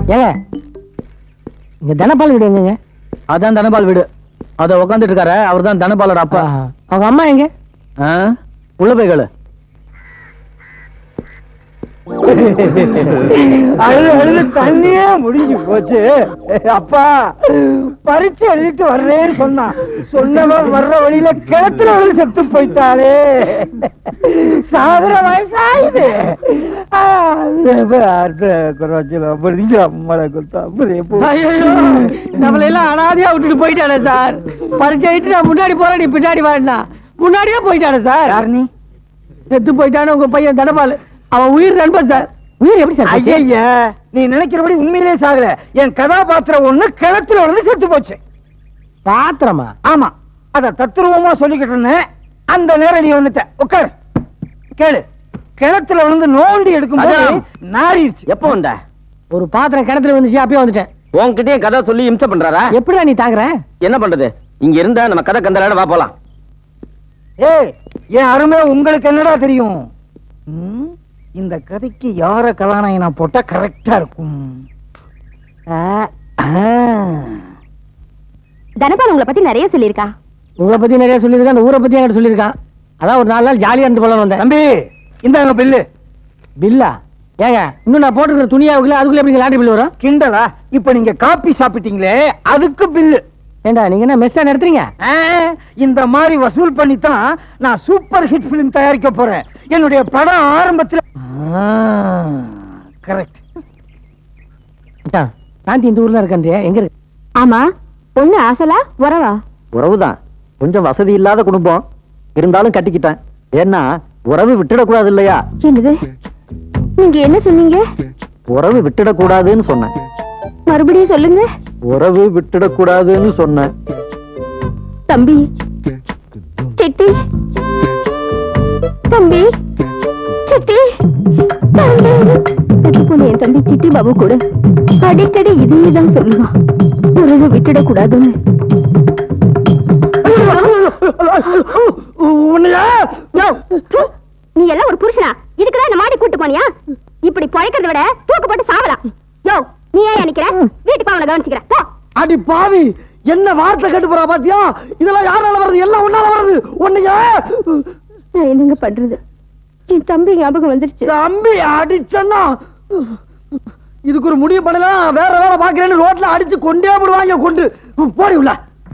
ஏங்க இங்க தனபால் வீடு எங்கங்க அதான் தனபால் வீடு அத உட்காந்துட்டு இருக்காரு அவர் தான் தனபாலோட அப்பா அவங்க அம்மா எங்க ஆ? உள்ள போய் கேளு அழுது அழுது தண்ணியே முடிஞ்சு போச்சு அப்பா பரீட்சை எழுதிட்டு வர்றேன்னு சொன்னான் சொன்னவன் வர்ற வழியில கிணத்துல வந்து செத்து போயிட்டாளே சாகுற வயசாகுது ஆ, குறைச்சல முடிஞ்சு அம்மளை கொடுத்தா அப்படியே போ. நம்மள எல்லாம் அனாதையா விட்டுட்டு போயிட்டானே சார் பரிச்சை ஆயிட்டு நான் முன்னாடி போறேன் நீ பின்னாடி வாடினா முன்னாடியே போயிட்டானே சார் யார் நீ செத்து போயிட்டானு உங்க பையன் தனபால் அவன் உயிர் நண்பன் சார் உயிர் எப்படி சார் போச்சு? ஐயா நீ நினைக்கிறபடி உண்மையிலே சாகல என் கதாபாத்திரம் ஒண்ணு கிணத்துல விழுந்து செத்து போச்சு பாத்திரமா ஆமா அத தத்துருவமா சொல்லிக்கிட்டு இருந்தேன் அந்த நேரம் நீ வந்துட்ட உட்காரு கேளு கிணத்துல விழுந்து நோண்டி எடுக்கும்போது அதான். நாரிடுச்சு எப்போ வந்த ஒரு பாத்திரம் கிணத்துல வந்துச்சு அப்பயே வந்துட்டேன் உன்கிட்டயே கதை சொல்லி இம்சை பண்றாரா எப்படிடா நீ தாங்குற என்ன பண்றது இங்க இருந்தா நம்ம கதை கந்தலாட வா போலாம் ஏய் என் அருமை உங்களுக்கு என்னடா தெரியும் ம், இந்த கதைக்கு யார கதாநாயகனா போட்டா கரெக்டா இருக்கும் ஆ, ஆ. தனபால் உங்களை பத்தி நிறைய சொல்லியிருக்கா உங்களை பத்தி நிறைய சொல்லியிருக்கான் அந்த ஊரை பத்தி என்கிட்ட சொல்லியிருக்கான் அதான் ஒரு நாலு நாள் ஜாலியா இருந்து போலாம் வந்தேன் தம்பி இந்தாங்க பில்லு பில்லா ஏங்க இன்னும் நான் போட்டுருக்கிற துணியா இருக்குல்ல அதுக்குள்ள எப்படி லாண்ட்ரி பில் வரும் கிண்டலா இப்ப நீங்க காப்பி சாப்பிட்டீங்களே அதுக்கு பில்லு ஏண்டா நீங்க என்ன மெஸ்ஸா நடத்துறீங்க ஆ, இந்த மாதிரி வசூல் பண்ணித்தான் நான் சூப்பர் ஹிட் பிலிம் தயாரிக்க போறேன் என்னுடைய படம் ஆரம்பத்துல கரெக்ட் மச்சான், சாந்தி இந்த ஊர்ல இருக்கன்றியா எங்க இருக்கு ஆமா பொண்ணு ஆசலா உறவா உறவுதான் கொஞ்சம் வசதி இல்லாத குடும்பம் இருந்தாலும் கட்டிக்கிட்டேன் ஏன்னா உறவு விட்டுடக்கூடாது இல்லையா என்னது நீங்க என்ன சொன்னீங்க உறவு விட்டுடக்கூடாதுன்னு சொன்னேன் மறுபடியும் சொல்லுங்க உறவு விட்டுடக்கூடாதுன்னு சொன்னேன் தம்பி சிட்டி தம்பி சிட்டி தம்பி செத்து போன என் தம்பி சிட்டி பாபு கூட அடிக்கடி இதையே தான் சொல்லுவான் உறவு விட்டுடக்கூடாதுன்னு யோ, ப்பு, நீ எல்லாம் ஒரு புருஷனா இதுக்குதான் இந்த மாடி கூட்டு போனியா இப்படி பழைக்கிறத விட தூக்கு போட்டு சாவலாம் யோ நீ ஏன் நிக்கிற வீட்டுக்கு அவனை கவனிச்சுக்கிற போ அடி பாவி என்ன வார்த்தை கேட்டு போறா பாத்தியா இதெல்லாம் யாரால வருது எல்லாம் உன்னால வருது உன்னைய நான் என்னங்க பண்றது என் தம்பி ஞாபகம் வந்துருச்சு தம்பி அடிச்சன்னா இதுக்கு ஒரு முடிவு பண்ணலாம் வேற வேலை பாக்குறேன்னு ரோட்ல அடிச்சு கொண்டே போடுவாங்க கொண்டு போடி உள்ள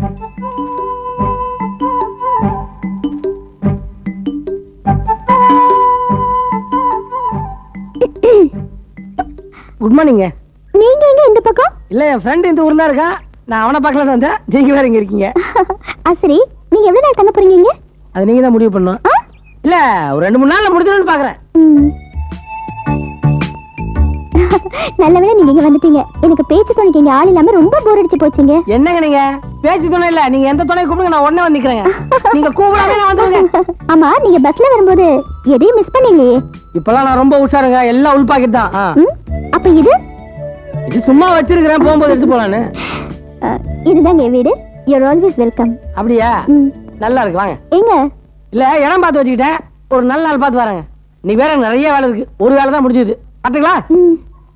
குட் மார்னிங்க நீங்க எங்க இந்த பக்கம் இல்ல என் ஃப்ரெண்ட் இந்த ஊர்ல இருக்கான் நான் அவனை பார்க்கல வந்தேன் நீங்க வேற இங்க இருக்கீங்க ஆ, சரி நீங்க எவ்வளவு நாள் தங்க போறீங்க இங்க? அது நீங்க தான் முடிவு பண்ணணும் ஆ? இல்ல ஒரு ரெண்டு மூணு நாள்ல முடிஞ்சிடும்னு பாக்குறேன் ம். நல்ல வேளை நீங்க இங்க வந்துட்டீங்க எனக்கு பேச்சு துணைக்கு இங்க ஆள் இல்லாம ரொம்ப போர் அடிச்சு போச்சுங்க என்னங்க நீங்க பேச்சு துணை இல்ல நீங்க எந்த துணை கூப்பிடுங்க நான் உடனே வந்து நிக்கிறேங்க நீங்க கூப்பிடாம நான் வந்துருங்க ஆமா நீங்க பஸ்ல வரும்போது எதையும் மிஸ் பண்ணீங்களே இப்பெல்லாம் நான் ரொம்ப உஷாருங்க எல்லாம் உள் பாக்கெட் தான் ஆ. ம்? அப்ப இது இது சும்மா வச்சிருக்கிறேன் போகும்போது எடுத்து போலான்னு அ, இதுதாங்க என் வீடு யூர் ஆல்வேஸ் வெல்கம் அப்படியா நல்லா இருக்கு வாங்க எங்க இல்ல இடம் பார்த்து வச்சுக்கிட்டேன் ஒரு நல்ல நாள் பார்த்து வரேங்க நீ வேற எனக்கு நிறைய வேலை இருக்கு ஒரு வேலை தான் முடிஞ்சது பாத்துங்களா ம்.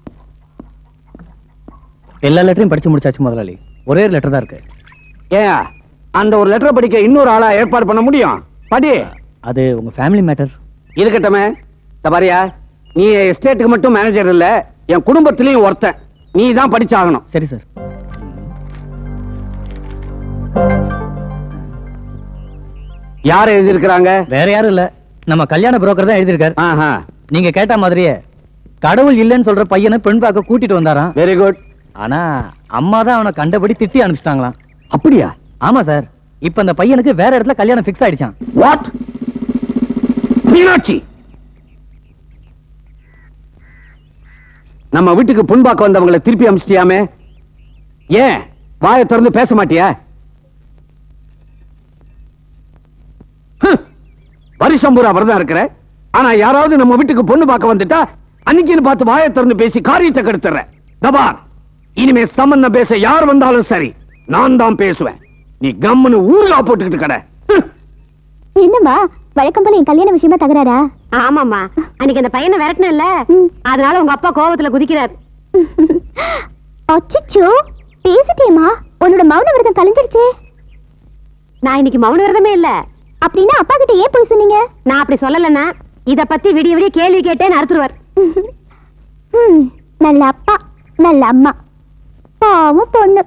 எல்லா லெட்டரையும் படிச்சு முடிச்சாச்சு முதலாளி ஒரே ஒரு லெட்டர் தான் இருக்கு ஏன் அந்த ஒரு லெட்டர் படிக்க இன்னொரு ஆளா ஏற்பாடு பண்ண முடியும் படி அது உங்க ஃபேமிலி மேட்டர் இருக்கட்டுமே தபாரியா நீ எஸ்டேட்டுக்கு மட்டும் மேனேஜர் இல்ல என் குடும்பத்திலயும் ஒருத்தன் நீ தான் படிச்சாகணும் சரி சார் யார் எழுதியிருக்கிறாங்க வேற யாரும் இல்ல நம்ம கல்யாண புரோக்கர் தான் எழுதியிருக்காரு ஆஹா நீங்க கேட்ட மாதிரியே கடவுள் இல்லைன்னு சொல்ற பையனை பெண் பார்க்க கூட்டிட்டு வந்தாராம் வெரி குட் ஆனா அம்மா தான் அவனை கண்டபடி திட்டி அனுப்பிச்சிட்டாங்களாம் அப்படியா ஆமா சார் இப்ப அந்த பையனுக்கு வேற இடத்துல கல்யாணம் ஃபிக்ஸ் ஆயிடுச்சான் வாட் மீனாட்சி நம்ம வீட்டுக்கு புண்பாக்க வந்தவங்களை திருப்பி அமிச்சிட்டியாமே ஏன் வாயை திறந்து பேச மாட்டியா ஹம், வருஷம் பூரா விரதம் இருக்கிற ஆனா யாராவது நம்ம வீட்டுக்கு பொண்ணு பார்க்க வந்துட்டா அன்னைக்குன்னு பார்த்து வாயை திறந்து பேசி காரியத்தை கெடுத்துற தபார் இனிமே சம்பந்தம் பேச யார் வந்தாலும் சரி நான் தான் பேசுவேன் நீ கம்முன்னு ஊருகா போட்டுக்கிட்டு கடை ஹம். என்னம்மா வழக்கம் போல என் கல்யாண விஷயமா தகராறா ஆமாம்மா அன்னைக்கு அந்த பையனை விரட்டினல்ல அதனால உங்க அப்பா கோவத்துல குதிக்கிறார் அச்சச்சோ பேசிட்டேமா உன்னோட மௌன விரதம் கலைஞ்சிருச்சே நான் இன்னைக்கு மௌன விரதமே இல்ல அப்படின்னா அப்பா கிட்ட ஏன் போய் சொன்னீங்க நான் அப்படி சொல்லலன்னா இத பத்தி விடிய விடிய கேள்வி கேட்டேன்னு அறுத்துருவார் நல்ல அப்பா நல்ல அம்மா பாவம் பொண்ணு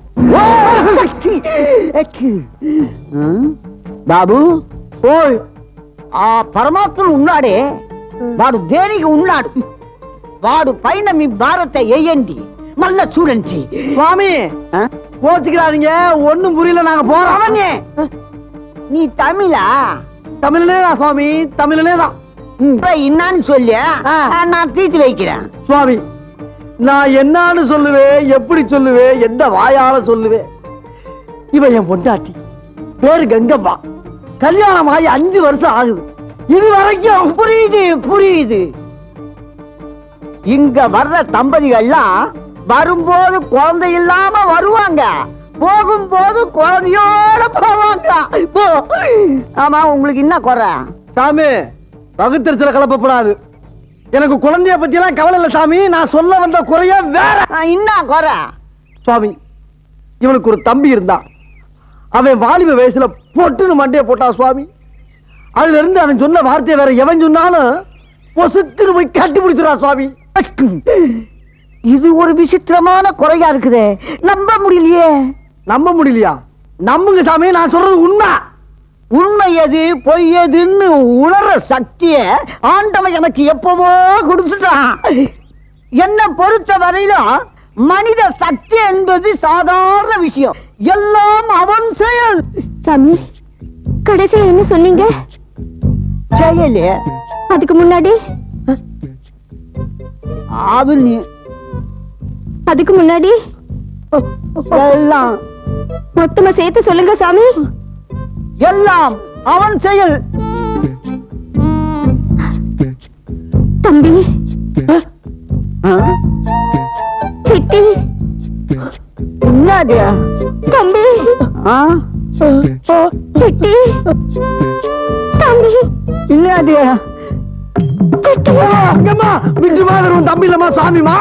బాబు ఓయ్ ఆ పరమాత్ముడు ఉన్నాడే వాడు దేనికి ఉన్నాడు వాడు పైన మీ భారత వేయండి మళ్ళా చూడండి స్వామి கோச்சுக்கிறாதீங்க ஒண்ணும் புரியல நாங்க போறோம் அவனே நீ தமிழா தமிழ்லே தான் சுவாமி தமிழ்லே தான் என்னன்னு சொல்லு நான் தீர்த்து வைக்கிறேன் சுவாமி நான் என்னன்னு சொல்லுவேன் எப்படி சொல்லுவேன் எந்த வாயால சொல்லுவேன் இவன் என் பொண்டாட்டி பேரு கங்கம்மா கல்யாணம் ஆகி அஞ்சு வருஷம் ஆகுது இது வரைக்கும் புரியுது புரியுது இங்க வர்ற தம்பதிகள்லாம் வரும்போது குழந்தை இல்லாம வருவாங்க போகும்போது குழந்தையோட போவாங்க போ. ஆமா உங்களுக்கு என்ன குறை சாமி வகுத்தறிச்சல கலப்பப்படாது எனக்கு குழந்தைய பத்தி எல்லாம் கவலை இல்ல சாமி நான் சொல்ல வந்த குறைய வேற என்ன குறை சுவாமி இவனுக்கு ஒரு தம்பி இருந்தான் அவன் வாலிப வயசுல பொட்டுன்னு மண்டைய போட்டான் சுவாமி அதுல இருந்து அவன் சொன்ன வார்த்தையை வேற எவன் சொன்னாலும் பொசுக்குன்னு போய் கட்டி பிடிச்சிடா சுவாமி இது ஒரு விசித்திரமான குறையா இருக்குதே நம்ப முடியலையே நம்ப முடியலையா நம்புங்க சாமி நான் சொல்றது உண்மை உண்மை எது பொய் எதுன்னு உணர்ற சக்திய ஆண்டவன் எனக்கு எப்பவோ கொடுத்துட்டான் என்ன பொறுத்த வரையிலும் மனித சக்தி என்பது சாதாரண விஷயம் எல்லாம் அவன் செயல் சாமி கடைசியா என்ன சொன்னீங்க செயலே அதுக்கு முன்னாடி அவன் அதுக்கு முன்னாடி எல்லாம் மொத்தமா சேர்த்து சொல்லுங்க சாமி எல்லாம் அவன் செயல் தம்பி சிட்டி என்னது தம்பி ஆ? சிட்டி தம்பி என்னது அங்கம்மா விட்டு மாதிரி உன் தம்பி இல்லம்மா சாமிமா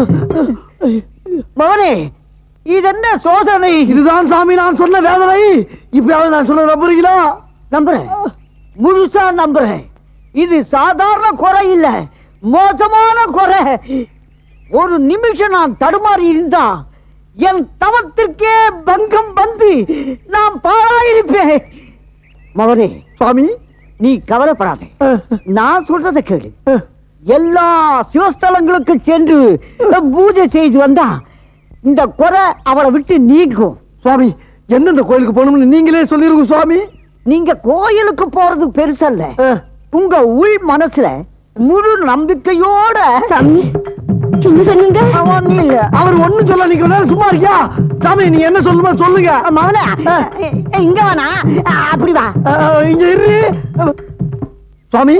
மகனே இது என்ன சோதனை இதுதான் சாமி நான் சொன்ன வேதனை இப்பயாவது நான் சொல்ல நம்புறீங்களா நம்புறேன் முழுசா நம்புறேன் இது சாதாரண குறை இல்ல மோசமான குறை ஒரு நிமிஷம் நான் தடுமாறி இருந்தா என் தவத்திற்கே பங்கம் வந்து நான் பாழாயிருப்பேன் மகனே சுவாமி நீ கவலைப்படாதே நான் சொல்றதை கேளு எல்லா சிவஸ்தலங்களுக்கு சென்று பூஜை செய்து வந்தா இந்த குறை அவளை விட்டு நீங்கும் சுவாமி எந்தெந்த கோயிலுக்கு போகணும்னு நீங்களே சொல்லிருங்க சுவாமி நீங்க கோயிலுக்கு போறது பெருசல்ல உங்க உள் மனசுல முழு நம்பிக்கையோட சாமி என்ன சொன்னீங்க ஒண்ணும் இல்ல அவர் ஒண்ணும் சொல்ல நீங்க வேணா சும்மா இருக்கியா சாமி நீ என்ன சொல்லுமா சொல்லுங்க மகள இங்க வேணா அப்படி வா இங்க இரு சுவாமி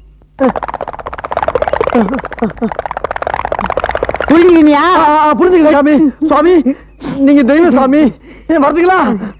புரிஞ்சுக்கினியா புரிஞ்சுக்கிறேன் சாமி சுவாமி நீங்க தெய்வ சாமி ஏன் வரதுங்களா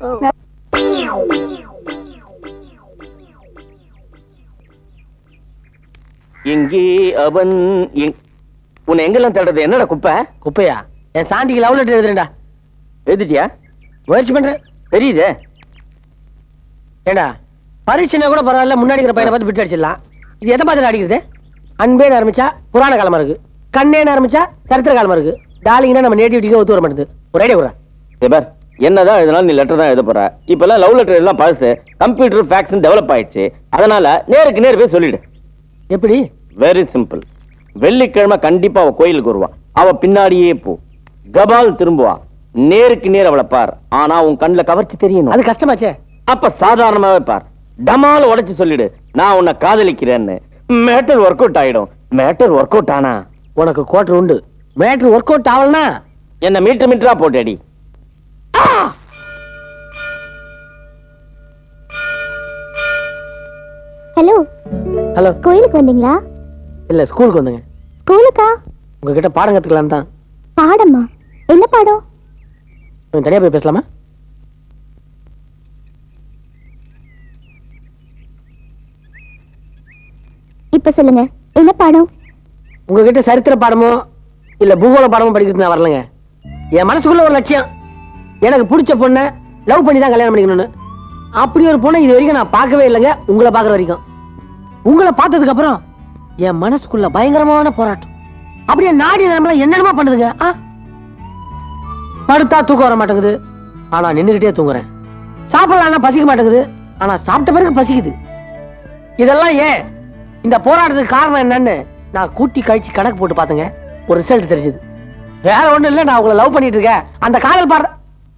எங்கே அவன் எங்- உன்னை எங்கெல்லாம் தேடுறது என்னடா குப்பை குப்பையா என் சாண்டிக்கு லவ் லெட்டர் எழுதுறேன்டா எழுதிட்டியா முயற்சி பண்றேன் தெரியுதே ஏண்டா பரீட்சைனா கூட பரவாயில்ல முன்னாடி இருக்கிற பையனை பார்த்து பிட்டு அடிச்சிடலாம் இது எதை பார்த்து அடிக்கிறது அன்பேன்னு ஆரம்பிச்சா புராண காலமா இருக்கு கண்ணேன்னு ஆரம்பிச்சா சரித்திர காலமா இருக்கு டாலிங்னா நம்ம நேட்டிவிட்டிக்கு ஒத்து வர மாட்டேது ஒரு ஐடியா கூட பார் என்னதான் எழுதினாலும் நீ லெட்டர் தான் எழுத போற இப்பெல்லாம் லவ் லெட்டர் எல்லாம் பழசு கம்ப்யூட்டர் ஃபேக்ஸ் டெவலப் ஆயிடுச்சு அதனால நேருக்கு நேர் போய் சொல்லிடு எப்படி வெரி சிம்பிள் வெள்ளிக்கிழமை கண்டிப்பா அவ கோயிலுக்கு வருவா அவ பின்னாடியே போ கபால் திரும்புவா நேருக்கு நேர் அவளை பார் ஆனா உன் கண்ணுல கவர்ச்சி தெரியணும் அது கஷ்டமாச்சே அப்ப சாதாரணமாவே பார் டமால உடைச்சு சொல்லிடு நான் உன்னை காதலிக்கிறேன்னு மேட்டர் ஒர்க் அவுட் ஆயிடும் மேட்டர் ஒர்க் அவுட் ஆனா உனக்கு கோட்டர் உண்டு மேட்ரு ஒர்க் அவுட் ஆகலனா என்ன மீட்டர் மீட்டரா போட்டு அடி ஹலோ ஹலோ கோயிலுக்கு வந்தீங்களா இல்ல ஸ்கூலுக்கு வந்துங்க ஸ்கூலுக்கா உங்ககிட்ட பாடம் கத்துக்கலாம் தான் பாடமா என்ன பாடம் கொஞ்சம் தனியா போய் பேசலாமா இப்ப சொல்லுங்க என்ன பாடம் உங்ககிட்ட சரித்திர பாடமோ இல்ல பூகோள பாடமோ படிக்கிறது நான் வரலங்க என் மனசுக்குள்ள ஒரு லட்சியம் எனக்கு பிடிச்ச பொண்ணை லவ் பண்ணி தான் கல்யாணம் பண்ணிக்கணும்னு அப்படி ஒரு பொண்ணை இது வரைக்கும் நான் பார்க்கவே இல்லைங்க உங்களை பார்க்குற வரைக்கும் உங்களை பார்த்ததுக்கு அப்புறம் என் மனசுக்குள்ள பயங்கரமான போராட்டம் அப்படியே நாடி நம்மள என்னென்னமா பண்ணுதுங்க ஆ? படுத்தா தூக்கம் வர மாட்டேங்குது ஆனா நின்னுகிட்டே தூங்குறேன் சாப்பிடலாம் பசிக்க மாட்டேங்குது ஆனா சாப்பிட்ட பிறகு பசிக்குது இதெல்லாம் ஏன் இந்த போராட்டத்துக்கு காரணம் என்னன்னு நான் கூட்டி கழிச்சு கணக்கு போட்டு பார்த்தேங்க ஒரு ரிசல்ட் தெரிஞ்சது வேற ஒண்ணும் இல்ல நான் உங்களை லவ் பண்ணிட்டு இருக்கேன் அந்த காதல் பாடுற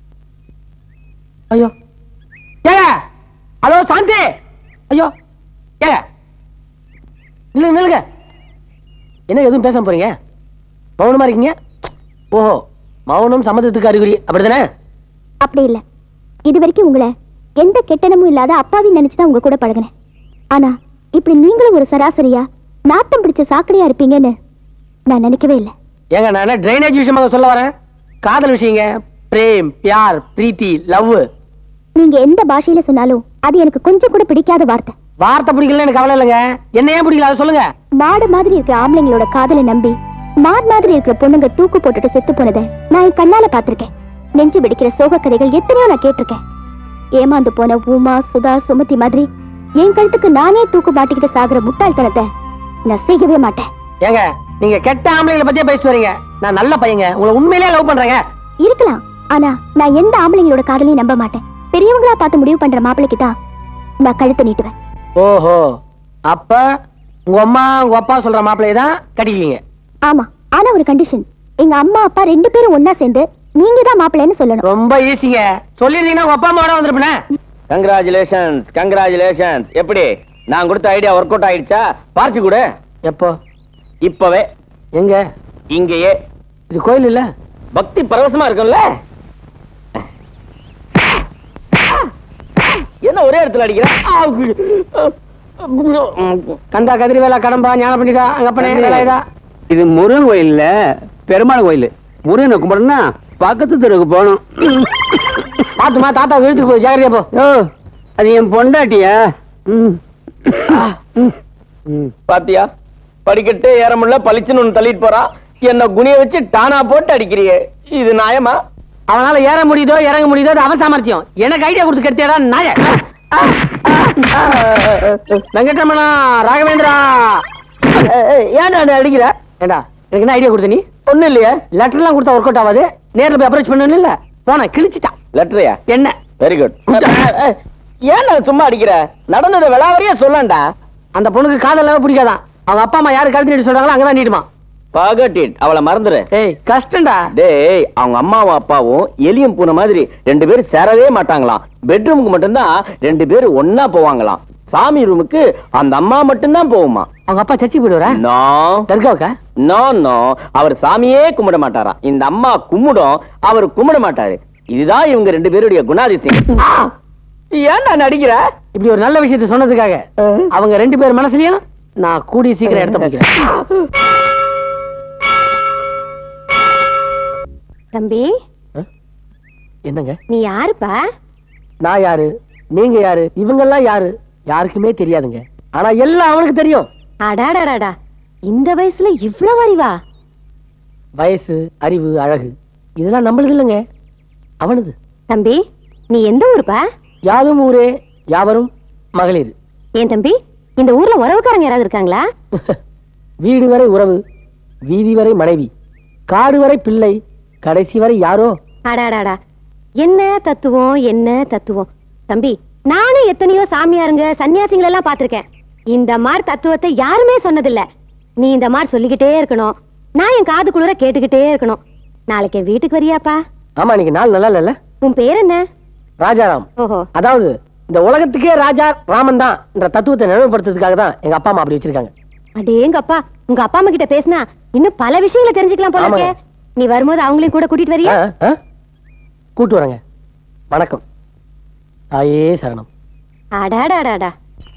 ஐயோ ஏங்க ஹலோ சாந்தி ஐயோ ஏங்க நில்லுங்க நில்லுங்க என்ன எதுவும் பேசாம போறீங்க மௌனமா இருக்கீங்க ஓஹோ மௌனம் சம்மதத்துக்கு அறிகுறி அப்படிதானே அப்படி இல்ல இது வரைக்கும் உங்களை எந்த கெட்டனமும் இல்லாத அப்பாவி நினைச்சுதான் உங்க கூட பழகினேன் ஆனா இப்படி நீங்களும் ஒரு சராசரியா நாட்டம் பிடிச்ச சாக்கடையா இருப்பீங்கன்னு நான் நினைக்கவே இல்லை ஏங்க நான் என்ன ட்ரைனேஜ் விஷயமாக சொல்ல வரேன் காதல் விஷயங்க பிரேம் பியார் பிரீத்தி லவ் நீங்க எந்த பாஷையில சொன்னாலும் அது எனக்கு கொஞ்சம் கூட பிடிக்காத வார்த்தை வார்த்தை பிடிக்கல எனக்கு கவலை இல்லைங்க என்ன ஏன் பிடிக்கல அதை சொல்லுங்க மாடு மாதிரி இருக்கிற ஆம்பளைங்களோட காதலை நம்பி மாட் மாதிரி இருக்கிற பொண்ணுங்க தூக்கு போட்டுட்டு செத்து போனதை நான் என் கண்ணால பாத்திருக்கேன் நெஞ்சு வெடிக்கிற சோக கதைகள் எத்தனையோ நான் கேட்டிருக்கேன் ஏமாந்து போன உமா சுதா சுமதி மாதிரி என் கழுத்துக்கு நானே தூக்கு மாட்டிக்கிட்டு சாகுற முட்டாள்தனத்தை நான் செய்யவே மாட்டேன் ஏங்க நீங்க கெட்ட ஆம்பளைங்களை பத்தியே பேசிட்டு வரீங்க நான் நல்ல பையங்க உங்களை உண்மையிலேயே லவ் பண்றேங்க இருக்கலாம் ஆனா நான் எந்த ஆம்பளைங்களோட காதலையும் நம்ப மாட்டேன் பெரியவங்களா பார்த்து முடிவு பண்ற மாப்பிளைக்கு தான் நான் கழுத்தை நீட்டுவேன் ஓஹோ அப்ப உங்க அம்மா உங்க அப்பா சொல்ற மாப்பிள்ளைய தான் கட்டிக்கலீங்க ஆமா ஆனா ஒரு கண்டிஷன் எங்க அம்மா அப்பா ரெண்டு பேரும் ஒன்னா சேர்ந்து நீங்க தான் மாப்பிள்ளைன்னு சொல்லணும் ரொம்ப ஈஸிங்க சொல்லிருந்தீங்கன்னா உங்க அப்பா அம்மாவோட வந்திருப்பேனே கங்க்ராச்சுலேஷன்ஸ் கங்க்ராச்சுலேஷன்ஸ் எப்படி நான் கொடுத்த ஐடியா ஒர்க் அவுட் ஆயிடுச்சா பார்ட்டி கூட எப்போ இப்பவே எங்க இங்கேயே இது கோயில் இல்ல பக்தி பரவசமா இருக்கும்ல என்ன ஒரே இடத்துல அடிக்கிற கந்தா கதிரி வேலா கடம்பா ஞான பண்டிதா அங்கப்பனே வேலாயுதா இது முருகன் கோயில் இல்ல பெருமாள் கோயில் முருகனை கும்பிடணும்னா பக்கத்து தெருவுக்கு போகணும் பாத்துமா தாத்தா இழுத்துட்டு போய் ஜாகிரதையா போ ஓ அது என் பொண்டாட்டியா ம். ம். பாத்தியா படிக்கட்டு ஏற முடியல பளிச்சுன்னு ஒண்ணு தள்ளிட்டு போறான் என்ன குனிய வச்சு டானா போட்டு அடிக்கிறியே இது நியாயமா அவனால ஏற முடியுதோ இறங்க முடியுதோ அது அவன் சாமர்த்தியம் எனக்கு ஐடியா கொடுத்து கெடுத்தியாடா நாய வெங்கட்ரமணா ராகவேந்திரா ஏன்டா அதை அடிக்கிற ஏண்டா எனக்கு என்ன ஐடியா கொடுத்த நீ ஒண்ணும் இல்லையா லெட்டர் எல்லாம் கொடுத்தா ஒர்க் அவுட் ஆகாது நேர்ல போய் அப்ரோச் பண்ணணும் இல்ல போன கிழிச்சிட்டான் லெட்டரையா என்ன வெரி குட் ஏன்டா சும்மா அடிக்கிற நடந்ததை விளாவறியா சொல்லண்டா அந்த பொண்ணுக்கு காதல் பிடிக்காதான் அவங்க அப்பா அம்மா யாரு கழுத்து நீட்டு சொல்றாங்களோ அங்கதான் நீட்டுமா பகட்டிட் அவளை மறந்துரு ஏய் கஷ்டம்டா டேய் அவங்க அம்மாவும் அப்பாவும் எலியும் பூனை மாதிரி ரெண்டு பேரும் சேரவே மாட்டாங்களாம் பெட்ரூமுக்கு மட்டும்தான் ரெண்டு பேரும் ஒன்னா போவாங்களாம் சாமி ரூமுக்கு அந்த அம்மா மட்டும்தான் போகுமா அவங்க அப்பா சர்ச்சைக்கு போயிடுவாரா நோ தர்காவுக்கா நோ நோ அவர் சாமியே கும்பிட மாட்டாராம் இந்த அம்மா கும்பிடும் அவர் கும்பிட மாட்டாரு இதுதான் இவங்க ரெண்டு பேருடைய குணாதிசயம் ஆ! ஏன்டா நடிக்கிற இப்படி ஒரு நல்ல விஷயத்த சொன்னதுக்காக அவங்க ரெண்டு பேர் மனசுலயும் நான் கூடிய சீக்கிரம் எடுத்து பிடிக்கிறேன் தம்பி என்னங்க நீ யாருப்பா நான் யாரு நீங்க யாரு இவங்க எல்லாம் யாரு யாருக்குமே தெரியாதுங்க ஆனா எல்லாம் அவனுக்கு தெரியும் அடாடாடாடா இந்த வயசுல இவ்வளவு அறிவா வயசு அறிவு அழகு இதெல்லாம் நம்மளுது இல்லைங்க அவனுது தம்பி நீ எந்த ஊருப்பா யாதும் ஊரே யாவரும் மகளிர் ஏன் தம்பி இந்த ஊர்ல உறவுக்காரங்க யாராவது இருக்காங்களா வீடு வரை உறவு வீதி வரை மனைவி காடு வரை பிள்ளை கடைசி வரை யாரோ அடாடாடா என்ன தத்துவம் என்ன தத்துவம் தம்பி நானும் எத்தனையோ சாமியாருங்க சன்னியாசிகள் எல்லாம் பாத்திருக்கேன் இந்த மாதிரி தத்துவத்தை யாருமே சொன்னதில்ல நீ இந்த மாதிரி சொல்லிக்கிட்டே இருக்கணும் நான் என் காது குளிர கேட்டுக்கிட்டே இருக்கணும் நாளைக்கு என் வீட்டுக்கு வரியாப்பா ஆமா இன்னைக்கு நாள் நல்லா இல்ல உன் பேர் என்ன ராஜாராம் ஓஹோ அதாவது இந்த உலகத்துக்கே ராஜா ராமன் தான் என்ற தத்துவத்தை நினைவுபடுத்துறதுக்காக தான் எங்க அப்பா அம்மா அப்படி வச்சிருக்காங்க அடேங்கப்பா உங்க அப்பா அம்மா கிட்ட பேசினா இன்னும் பல விஷயங்களை தெரிஞ்சுக்கலாம் போல இருக்கே. ஆமாங்க. நீ வரும்போது அவங்களையும் கூட கூட்டிட்டு வரியா ஆ, ஆ? கூட்டு வரேங்க வணக்கம் தாயே சரணம் அடாடாடாடா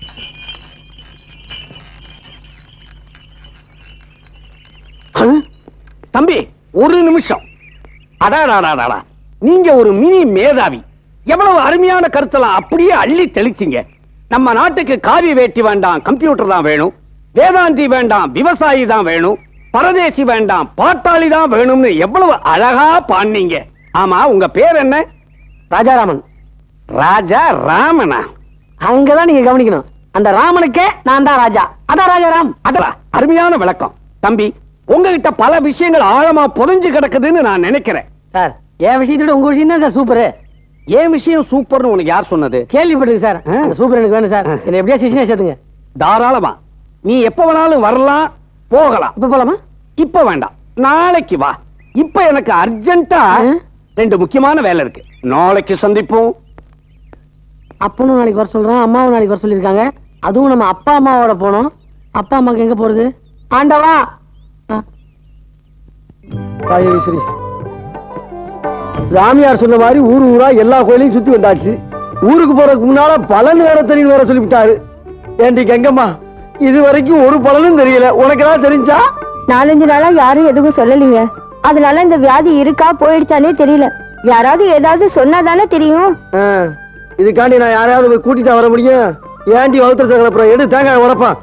தம்பி ஒரு நிமிஷம் அடாடாடாடா நீங்க ஒரு மினி மேதாவி எவ்வளவு அருமையான கருத்தெல்லாம் அப்படியே அள்ளி தெளிச்சிங்க நம்ம நாட்டுக்கு காவி வேட்டி வேண்டாம் கம்ப்யூட்டர் தான் வேணும் வேதாந்தி வேண்டாம் விவசாயி தான் வேணும் பரதேசி வேண்டாம் பாட்டாளி தான் வேணும்னு எவ்வளவு அழகா பாடினீங்க ஆமா உங்க பேர் என்ன ராஜாராமன் ராஜா ராமனா அங்கதான் நீங்க கவனிக்கணும் அந்த ராமனுக்கே நான் தான் ராஜா அதான் ராஜாராம் அடடா, அருமையான விளக்கம் தம்பி உங்ககிட்ட பல விஷயங்கள் ஆழமா புதைஞ்சு கிடக்குதுன்னு நான் நினைக்கிறேன் சார் என் விஷயத்தை விட உங்க விஷயம் தான் சார் சூப்பரு என் விஷயம் சூப்பர்னு உனக்கு யார் சொன்னது கேள்விப்பட்டிருக்கு சார் ஆ. அந்த சூப்பர் எனக்கு வேணும் சார் என்ன எப்படியா சிஷனே சேர்த்துங்க தாராளமா நீ எப்ப வேணாலும் வரலாம் போகலாம் இப்ப போலாமா இப்ப வேண்டாம் நாளைக்கு வா இப்ப எனக்கு அர்ஜென்ட்டா ஆ? ரெண்டு முக்கியமான வேலை இருக்கு நாளைக்கு சந்திப்போம் அப்பனும் நாளைக்கு வர சொல்றான் அம்மாவும் நாளைக்கு வர சொல்லியிருக்காங்க அதுவும் நம்ம அப்பா அம்மாவோட போனோம் அப்பா அம்மாக்கு எங்க போறது ஆண்டவா ஆ. ராஜேஸ்வரி சாமியார் சொன்ன மாதிரி ஊர் ஊரா எல்லா கோயிலையும் சுத்தி வந்தாச்சு ஊருக்கு போறதுக்கு முன்னால பலன் வேற தெரியும் வேற சொல்லிவிட்டாரு ஏண்டி கங்கம்மா இது வரைக்கும் ஒரு பலனும் தெரியல உனக்கு ஏதாவது தெரிஞ்சா நாலஞ்சு நாளா யாரும் எதுவும் சொல்லலீங்க அதனால இந்த வியாதி இருக்கா போயிடுச்சானே தெரியல யாராவது ஏதாவது சொன்னாதானே தெரியும் ஆ, இதுக்காண்டி நான் யாரையாவது போய் கூட்டிட்டு வர முடியும் ஏண்டி வகுத்துறது கிளப்புற எடு தேங்காய் உடப்பா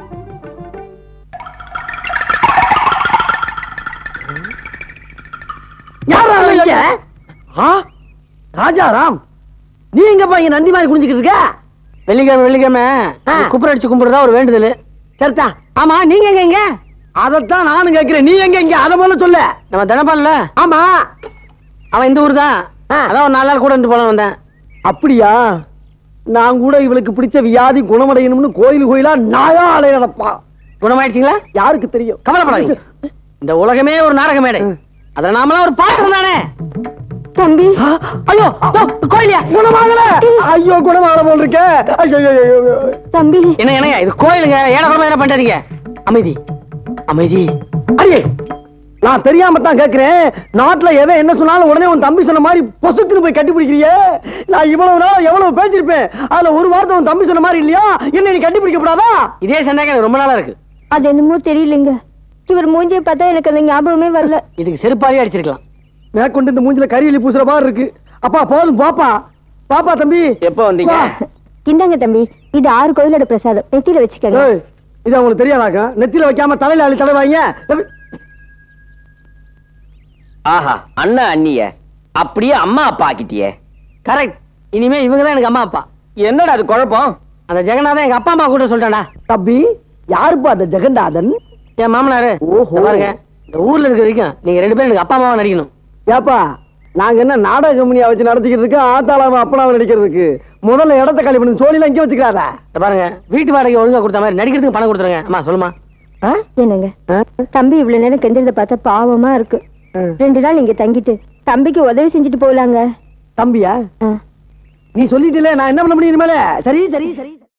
யாரா இங்க? ஆ? ராஜாராம் நீ எங்கப்பா இங்க நந்தி மாதிரி குடிஞ்சுக்கிட்டு இருக்க வெள்ளிக்கிழமை வெள்ளிக்கிழமை ஆ. குப்புற அடிச்சு கும்பிடுறதா ஒரு வேண்டுதல் சரிதா ஆமா நீங்க எங்க எங்க அதத்தான் நானும் கேட்கிறேன் நீ எங்க இங்க அத முதல்ல சொல்லு நம்ம தினப்பான்ல ஆமா அவன் இந்த ஊர் தான் ஆ. அதான் ஒரு நாலு நாள் கூட இருந்து போலாம் வந்தேன் அப்படியா நான் கூட இவளுக்கு பிடிச்ச வியாதி குணமடையணும்னு கோயில் கோயிலா நாயா அலையடப்பா குணமாயிடுச்சுங்களா யாருக்கு தெரியும் கவலைப்படாதீங்க இந்த உலகமே ஒரு நாடக மேடை அதுல நாமெல்லாம் ஒரு பாத்திரம் தானே தம்பி ஐயோ இதோ, கோயிலியா குணமாகல ஐயோ குணமாகல போல் இருக்க ஐயோ ஐயோ, ஐயோ, ஐயோ. தம்பி என்ன என்னங்க இது கோயிலுங்க ஏடப்படமா என்ன பண்றீங்க அமைதி அமைதி அடியே நான் தெரியாம தான் கேக்குறேன் நாட்டுல எவன் என்ன சொன்னாலும் உடனே உன் தம்பி சொன்ன மாதிரி பொசுக்குன்னு போய் கட்டி பிடிக்கிறியே நான் இவ்வளவு நாள் எவ்வளவு பேசிருப்பேன் அதுல ஒரு வார்த்தை உன் தம்பி சொன்ன மாதிரி இல்லையா என்ன நீ கட்டி பிடிக்க கூடாதா இதே சந்தேகம் எனக்கு ரொம்ப நாளா இருக்கு அது என்னமோ தெரியலங்க இவர் மூஞ்சியை பார்த்தா எனக்கு அந்த ஞாபகமே வரல இதுக்கு செருப்பாரியே அடிச்சிருக்கலாம் மேற்கொண்டு இந்த மூஞ்சில கரியலி பூசுற மாதிரி இருக்கு அப்பா போதும் பாப்பா பாப்பா தம்பி எப்ப வந்தீங்க வா. இந்தாங்க தம்பி இது ஆறு கோயிலோட பிரசாதம் நெத்தியில வச்சுக்கோங்க ஏய், இது அவங்களுக்கு தெரியாதாக்கா நெத்தியில வைக்காம தலையில அள்ளி தலைவாங்க ஆஹா அண்ணன் அண்ணிய அப்படியே அம்மா அப்பா ஆக்கிட்டியே கரெக்ட் இனிமே இவங்க தான் எனக்கு அம்மா அப்பா என்னடா அது குழப்பம் அந்த ஜெகநாதன் எங்க அப்பா அம்மா கூட சொல்லிட்டான்டா தம்பி யாருப்பா அந்த ஜெகநாதன் என் மாமனாரு ஓஹோ. இந்த பாருங்க இந்த ஊர்ல இருக்க வரைக்கும் நீங்க ரெண்டு பேரும் எனக்கு அப்பா அம்மாவா நடிக்கணும் ஏப்பா நாங்க என்ன நாடக கம்பெனியா வச்சு நடத்திக்கிட்டு இருக்கோம் ஆத்தாளாம அப்பனாவை நடிக்கிறதுக்கு முதல்ல இடத்த காலி பண்ணி சோழில இங்கே வச்சுக்கிறாத இந்த பாருங்க வீட்டு வாடகை ஒழுங்கா கொடுத்த மாதிரி நடிக்கிறதுக்கு பணம் கொடுத்துருங்க அம்மா சொல்லுமா ஆ? என்னங்க ஆ? தம்பி இவ்வளவு நேரம் கெஞ்சறத பார்த்தா பாவமா இருக்கு ஆ. ரெண்டு நாள் இங்க தங்கிட்டு தம்பிக்கு உதவி செஞ்சுட்டு போலாங்க தம்பியா ஆ. நீ சொல்லிட்டுல நான் என்ன பண்ண முடியும் இனிமேல சரி சரி சரி